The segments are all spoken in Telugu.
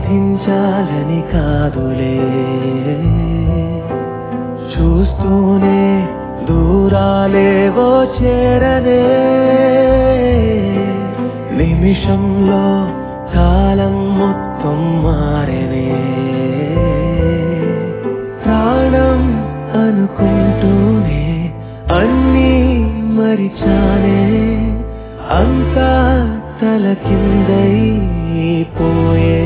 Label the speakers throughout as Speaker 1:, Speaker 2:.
Speaker 1: ఊహించాలని కాదులే చూస్తూనే దూరాలేవో చేరనే నిమిషంలో కాలం మొత్తం మారనే ప్రాణం అనుకుంటూనే అన్నీ మరిచానే అంతా తల కిందై పోయే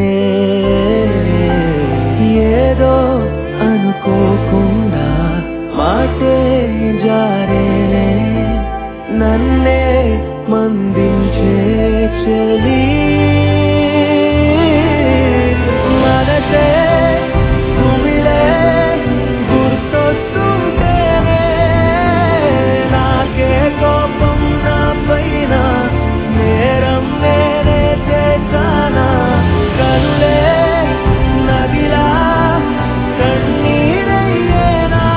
Speaker 1: ఏదో అనుకోకుండా మాటే జారేనే నన్నే మందించే చెలి మనసే కుమిలే గుర్తొస్తుంటేనే నాకే కోపం నా పైన నేరం నేనే చేశానా కనులే నదిలా కన్నీరయ్యేనా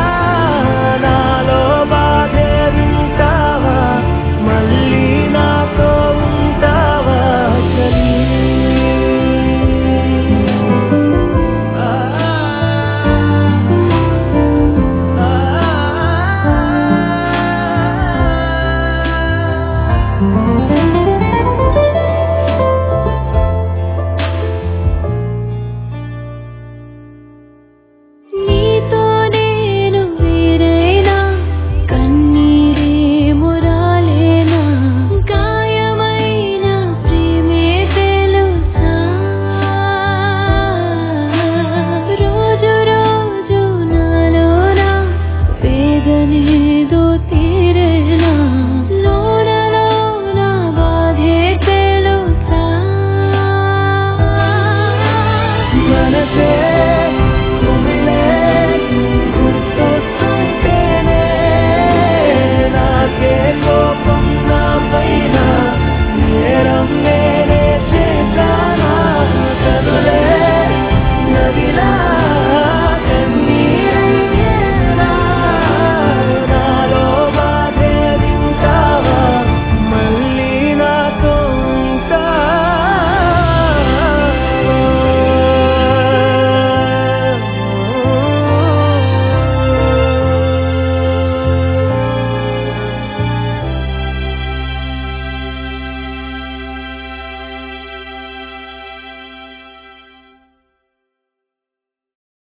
Speaker 1: నాలో బాధే వింటావా మళ్ళీ నాతో ఉంటావా చలి
Speaker 2: నీతో నేను వేరైనా కన్నీరే మురాలేనా గాయమైన ప్రేమే తెలుసా రోజు రోజు నాలోన వేదనేదో